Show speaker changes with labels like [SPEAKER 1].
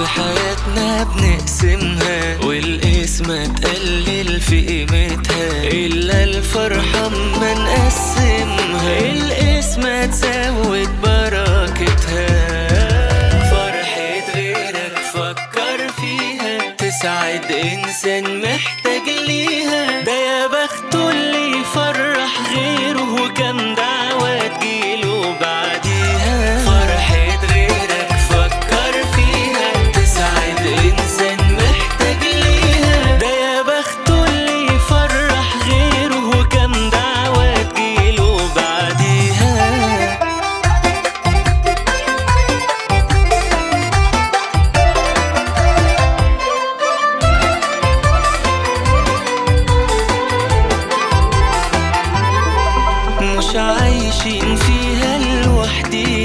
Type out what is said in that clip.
[SPEAKER 1] في حياتنا بنقسمها والقسمة تقلل في قيمتها إلا الفرحة ما نقسمها القسمة تزود بركتها فرحة غيرك فكر فيها تسعد إنسان محتاج ليها ده يا بخته اللي يفرح غيره وكم دعوة تجيله بعديها فرحة غيرك فكر فيها تسعد إنسان محتاج ليها ده يا بخته اللي يفرح غيره وكم دعوة تجيله بعديها مش عايشين فيها لوحدينا